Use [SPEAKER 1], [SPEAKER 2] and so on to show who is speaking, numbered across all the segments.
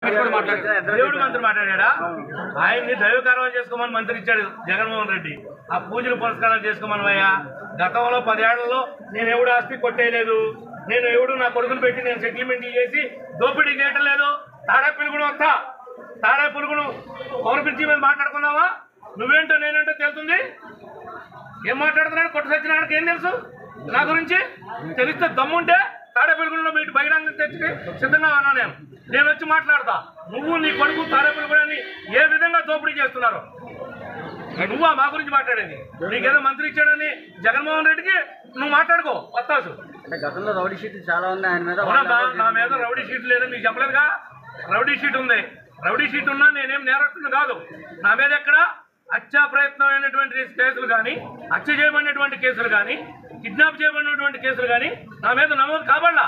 [SPEAKER 1] దేవుడు మంత్రి మాట్లాడా ఆయన్ని దైవ కార్యం చేసుకోమని మంత్రి ఇచ్చాడు జగన్మోహన్ రెడ్డి ఆ పూజలు పురస్కారాలు చేసుకోమని అయ్యా గతంలో పదేళ్లలో నేను ఎవడు ఆస్తి కొట్టేయలేదు నేను ఎవడు నా కొడుకును పెట్టి నేను సెటిల్మెంట్ చేసి దోపిడీ చేయటం లేదు తాడా పిలుగుడు వస్తా తాడా పురుగును పవర్ బ్రిడ్జి మీద మాట్లాడుకున్నావా నువ్వేంటో నేనేంటో తెలుస్తుంది ఏం మాట్లాడుతున్నాడు కొట్టు సత్యనారాయణకి ఏం తెలుసు నా గురించి తెలిస్తే దమ్ముంటే తాడేపల్లిగూడలో మీరు బహిరంగ తెచ్చి సిద్ధంగా ఉన్నా నేను నేను వచ్చి మాట్లాడతా నువ్వు నీ కొడుకు తాడేపల్లిగూడని ఏ విధంగా దోపిడీ చేస్తున్నారు నువ్వా మా గురించి మాట్లాడేది నీకేదో మంత్రి ఇచ్చాడని జగన్మోహన్ రెడ్డికి నువ్వు మాట్లాడుకో వత్తాసు
[SPEAKER 2] అంటే గతంలో రౌడీ షీట్లు చాలా ఉన్నాయి ఆయన మీద
[SPEAKER 1] అవునా బా? నా మీద రౌడీ షీట్ లేదని మీకు చెప్పలేదుగా రౌడీ షీట్ ఉంది రౌడీ షీట్ ఉన్నా నేనేం నేరస్తుని కాదు నా మీద ఎక్కడ హత్యా ప్రయత్నమైనటువంటి కేసులు కానీ హత్య చేయబడినటువంటి కేసులు కానీ కిడ్నాప్ చేయబడినటువంటి కేసులు కానీ నా మీద నమోదు కాబడలా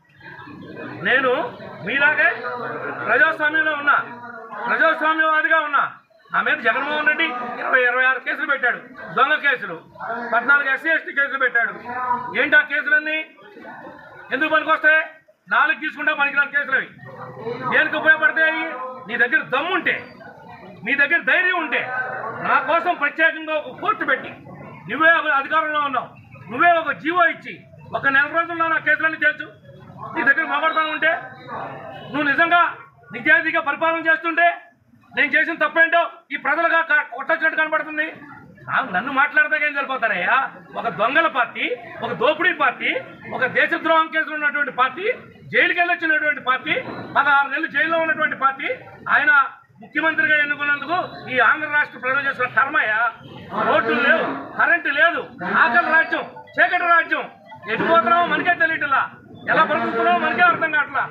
[SPEAKER 1] నేను మీలాగే ప్రజాస్వామ్యంలో ఉన్నా ప్రజాస్వామ్యవాదిగా ఉన్నా నా మీద జగన్మోహన్ రెడ్డి ఇరవై ఇరవై ఆరు కేసులు పెట్టాడు దొంగ కేసులు పద్నాలుగు ఎస్సీ ఎస్టీ కేసులు పెట్టాడు ఏంటి ఆ కేసులన్నీ ఎందుకు పనికొస్తాయి నాలుగు తీసుకుంటా పనికిరాని కేసులు అవి దేనికి ఉపయోగపడతాయి నీ దగ్గర దమ్ముంటే నీ దగ్గర ధైర్యం ఉంటే నా కోసం ప్రత్యేకంగా ఒక కోర్టు పెట్టి నువ్వే ఒక అధికారంలో ఉన్నావు నువ్వే ఒక జీవో ఇచ్చి ఒక నెల రోజుల్లో నా కేసులన్నీ తేల్చు నీ దగ్గర మొగడతాను ఉంటే నువ్వు నిజంగా నిజాయితీగా పరిపాలన చేస్తుంటే నేను చేసిన తప్పేంటో ఈ ప్రజలుగా క- కొట్టొచ్చినట్టు కనబడుతుంది ఆ- నన్ను మాట్లాడదాకా ఏం సరిపోతారయ్యా ఒక దొంగల పార్టీ ఒక దోపిడీ పార్టీ ఒక దేశద్రోహం కేసులో ఉన్నటువంటి పార్టీ జైలుకి వెళ్ళొచ్చినటువంటి పార్టీ పదహారు నెలలు జైల్లో ఉన్నటువంటి పార్టీ ఆయన ముఖ్యమంత్రిగా ఎన్నుకున్నందుకు ఈ ఆంధ్ర రాష్ట్ర ప్రజలు చేసిన కర్మయ్య రోడ్లు లేవు కరెంటు లేదు ఆకలి రాజ్యం చీకటి రాజ్యం ఎటు పోతున్నామో మనకే తెలియట్లా ఎలా బ్రతుకుతున్నామో మనకే అర్థం కావట్లా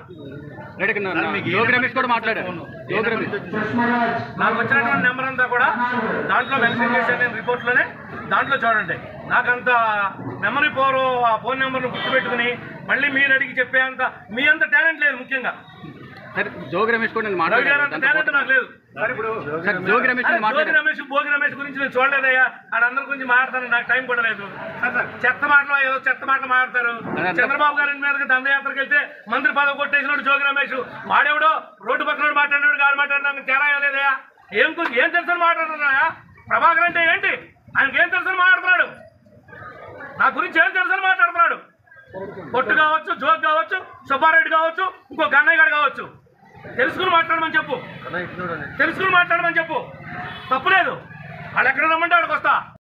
[SPEAKER 3] యోగి రమేష్ కూడా మాట్లాడారు యోగి రమేష్
[SPEAKER 1] నాకు వచ్చినటువంటి నెంబర్ అంతా కూడా దాంట్లో మెన్షన్ చేశాను నేను రిపోర్ట్లోనే దాంట్లో చూడండి నాకంత మెమరీ పవర్ ఆ ఫోన్ నెంబర్ను గుర్తుపెట్టుకుని మళ్ళీ మీరు అడిగి చెప్పేంత మీ అంత టాలెంట్ లేదు ముఖ్యంగా
[SPEAKER 3] సరే జోగి రమేష్ కూడా నేను
[SPEAKER 1] రవి గారు అంత టాలెంట్
[SPEAKER 3] మాట్లాడాను
[SPEAKER 1] నాకు లేదు
[SPEAKER 3] సరే జోగి రమేష్
[SPEAKER 1] అరే,
[SPEAKER 3] నేను
[SPEAKER 1] జోగి
[SPEAKER 3] మాట్లాడాను
[SPEAKER 1] రమేష్ భోగి రమేష్ గురించి నేను చూడలేదయ్యా ఆడందరి గురించి మాట్లాడతాను నాకు టైం కూడా లేదు చెత్త మాటలు ఏదో చెత్త మాటలు మాట్లాడతారు
[SPEAKER 3] అదంతా-
[SPEAKER 1] చంద్రబాబు గారి మీదకి దండయాత్రకు వెళ్తే మంత్రి పదవి కొట్టేసినాడు జోగి రమేష్ వాడెవడో రోడ్డు పక్కన మాట్లాడినాడు గారు మాట్లాడినా తేడా లేదయా ఏం గు- ఏం తెలుసని మాట్లాడుతున్నాయా ప్రభాకర్ అంటే ఏంటి ఆయనకి ఏం తెలుసని మాట్లాడుతున్నాడు నా గురించి ఏం తెలుసని మాట్లాడుతున్నాడు పొట్టు కావచ్చు జోక్ కావచ్చు సుబ్బారెడ్డి కావచ్చు ఇంకో గన్నయ్య గారు కావచ్చు తెలుసుకుని మాట్లాడమని చెప్పు తెలుసుకుని మాట్లాడమని చెప్పు తప్పులేదు వాళ్ళు ఎక్కడ రమ్మంటే అక్కడికి వస్తా